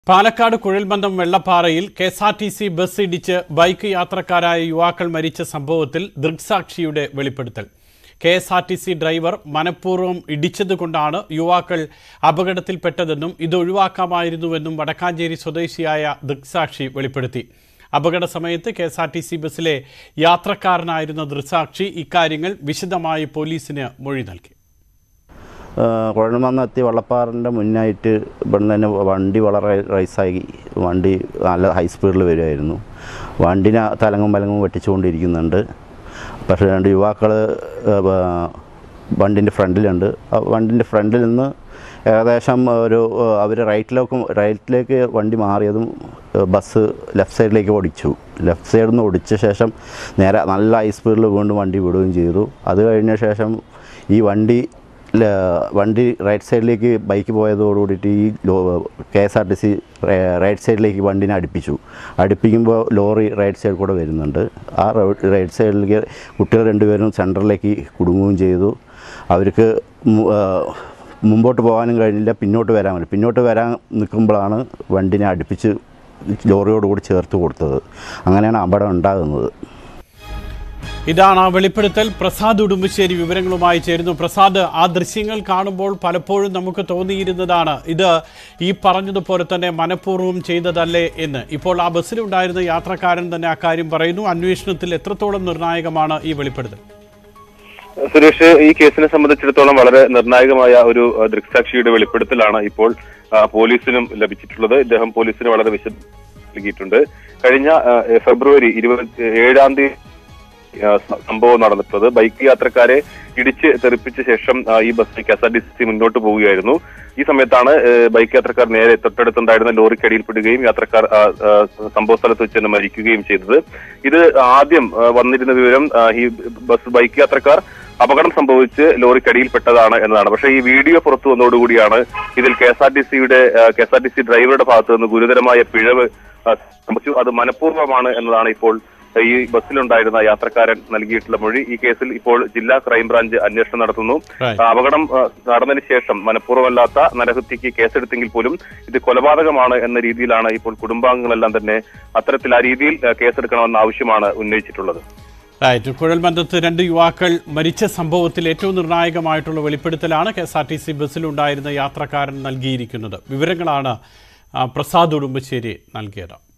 പാലക്കാട് കുഴൽബന്ധം വെള്ളപ്പാറയിൽ K S R T C bus ഇടിച്ച് ബൈക്ക് യാത്രക്കാരായ യുവാക്കൾ മരിച്ച സംഭവത്തിൽ ദൃക്സാക്ഷിയുടെ വെളിപ്പെടുത്തൽ K S R T C driver മനഃപൂർവ്വം ഇടിച്ചതുകൊണ്ടാണ് യുവാക്കൾ അപകടത്തിൽപ്പെട്ടതെന്നും ഇത് ഒഴിവാക്കാമായിരുന്നുവെന്നും വടക്കാഞ്ചേരി സ്വദേശിയായ ദൃക്സാക്ഷി വെളിപ്പെടുത്തി അപകട സമയത്ത് K S R T C ബസ്സിലെ യാത്രക്കാരനായിരുന്ന ദൃക്സാക്ഷി ഇക്കാര്യങ്ങൾ വിശദമായി പോലീസിന് മൊഴി നൽകി കുഴൽമന്ന് എത്തി വള്ളപ്പാറിൻ്റെ മുന്നായിട്ട് ഇവിടുന്ന് തന്നെ വണ്ടി വളരെ റൈസായി വണ്ടി നല്ല ഹൈ സ്പീഡിൽ വരുമായിരുന്നു വണ്ടിനെ തലങ്ങും പലങ്ങും വെട്ടിച്ചുകൊണ്ടിരിക്കുന്നുണ്ട് പക്ഷേ രണ്ട് യുവാക്കൾ വണ്ടിൻ്റെ ഫ്രണ്ടിലുണ്ട് ആ വണ്ടിൻ്റെ ഫ്രണ്ടിൽ നിന്ന് ഏകദേശം ഒരു അവർ റൈറ്റിലേക്ക് റൈറ്റിലേക്ക് വണ്ടി മാറിയതും ബസ് ലെഫ്റ്റ് സൈഡിലേക്ക് ഓടിച്ചു ലെഫ്റ്റ് സൈഡിൽ നിന്ന് ഓടിച്ച ശേഷം നേരെ നല്ല ഹൈ സ്പീഡിൽ വീണ്ടും വണ്ടി വിടുകയും ചെയ്തു അത് കഴിഞ്ഞ ശേഷം ഈ വണ്ടി ല- വണ്ടി റൈറ്റ് സൈഡിലേക്ക് ബൈക്ക് പോയതോടുകൂടിയിട്ട് ഈ ലോ K S R T C right സൈഡിലേക്ക് വണ്ടിനെ അടുപ്പിച്ചു അടുപ്പിക്കുമ്പോൾ ലോറി റൈറ്റ് സൈഡിൽ കൂടെ വരുന്നുണ്ട് ആ റൈറ്റ് സൈഡിലേക്ക് കുട്ടികൾ രണ്ടുപേരും സെൻറ്ററിലേക്ക് കുടുങ്ങുകയും ചെയ്തു അവർക്ക് മു- ആ, മുമ്പോട്ട് പോകാനും കഴിഞ്ഞില്ല പിന്നോട്ട് വരാൻ പറ്റും പിന്നോട്ട് വരാൻ നിൽക്കുമ്പോഴാണ് വണ്ടിനെ അടുപ്പിച്ച് ലോറിയോടുകൂടി ചേർത്ത് കൊടുത്തത് അങ്ങനെയാണ് അപകടം ഉണ്ടാകുന്നത് ഇതാണ് ആ വെളിപ്പെടുത്തൽ പ്രസാദ് ഉടുമ്പശ്ശേരി വിവരങ്ങളുമായി ചേരുന്നു പ്രസാദ് ആ ദൃശ്യങ്ങൾ കാണുമ്പോൾ പലപ്പോഴും നമുക്ക് തോന്നിയിരുന്നതാണ് ഇത് ഈ പറഞ്ഞതുപോലെ തന്നെ മനഃപൂർവ്വം ചെയ്തതല്ലേ എന്ന് ഇപ്പോൾ ആ ബസ്സിലുണ്ടായിരുന്ന യാത്രക്കാരൻ തന്നെ അക്കാര്യം പറയുന്നു അന്വേഷണത്തിൽ എത്രത്തോളം നിർണായകമാണ് ഈ വെളിപ്പെടുത്തൽ സുരേഷ് ഈ കേസിനെ സംബന്ധിച്ചിടത്തോളം വളരെ നിർണായകമായ ഒരു അഹ്, ദൃക്സാക്ഷിയുടെ വെളിപ്പെടുത്തലാണ് ഇപ്പോൾ അഹ്, പോലീസിനും ലഭിച്ചിട്ടുള്ളത് ഇദ്ദേഹം പോലീസിന് വളരെ വിശദ നൽകിയിട്ടുണ്ട് കഴിഞ്ഞ അഹ്, ഫെബ്രുവരി ഇരുപത്തി ഏഴാം തീയതി അഹ്, സ- സംഭവം നടന്നിട്ടുള്ളത് ബൈക്ക് യാത്രക്കാരെ ഇടിച്ച് തെറിപ്പിച്ച ശേഷം അഹ്, ഈ bus K S R T C മുന്നോട്ട് പോവുകയായിരുന്നു ഈ സമയത്താണ് ഏഹ്, ബൈക്ക് യാത്രക്കാർ നേരെ തൊട്ടടുത്തുണ്ടായിരുന്ന ലോറിക്കടിയിൽപ്പെടുകയും യാത്രക്കാർ ആ, ആ, സംഭവ സ്ഥലത്ത് വെച്ച് തന്നെ മരിക്കുകയും ചെയ്തത് ഇത് ആദ്യം ആ, വന്നിരുന്ന വിവരം ആ, ഈ ബസ് ബൈക്ക് യാത്രക്കാർ അപകടം സംഭവിച്ച് ലോറിക്കടിയിൽപ്പെട്ടതാണ് എന്നതാണ് പക്ഷേ ഈ വീഡിയോ പുറത്തു വന്നതോടുകൂടിയാണ് ഇതിൽ കെ എസ് ആർ ടി സിയുടെ K S R T C ഡ്രൈവറുടെ ഭാഗത്ത് നിന്ന് ഗുരുതരമായ പിഴവ് ആ, സംഭവിച്ചു അത് മനഃപൂർവ്വമാണ് എന്നതാണ് ഇപ്പോൾ ഈ ബസ്സിലുണ്ടായിരുന്ന യാത്രക്കാരൻ നൽകിയിട്ടുള്ള മൊഴി ഈ കേസിൽ ഇപ്പോൾ ജില്ലാ ക്രൈംബ്രാഞ്ച് അന്വേഷണം നടത്തുന്നു Right. ആ, അപകടം ആ, നടന്നതിന് ശേഷം മനഃപൂർവ്വമല്ലാത്ത നരഹത്യക്ക് കേസെടുത്തെങ്കിൽ പോലും ഇത് കൊലപാതകമാണ് എന്ന രീതിയിലാണ് ഇപ്പോൾ കുടുംബാംഗങ്ങളെല്ലാം തന്നെ അത്തരത്തിൽ ആ രീതിയിൽ ആ, കേസെടുക്കണമെന്ന ആവശ്യമാണ് ഉന്നയിച്ചിട്ടുള്ളത് റൈറ്റ് കുഴൽബന്ധത്ത് രണ്ട് യുവാക്കൾ മരിച്ച സംഭവത്തിൽ ഏറ്റവും നിർണായകമായിട്ടുള്ള വെളിപ്പെടുത്തലാണ് K S R T C ബസ്സിലുണ്ടായിരുന്ന യാത്രക്കാരൻ നൽകിയിരിക്കുന്നത് വിവരങ്ങളാണ് ആ, പ്രസാദ് ഉടുമ്പശ്ശേരി നൽകിയത്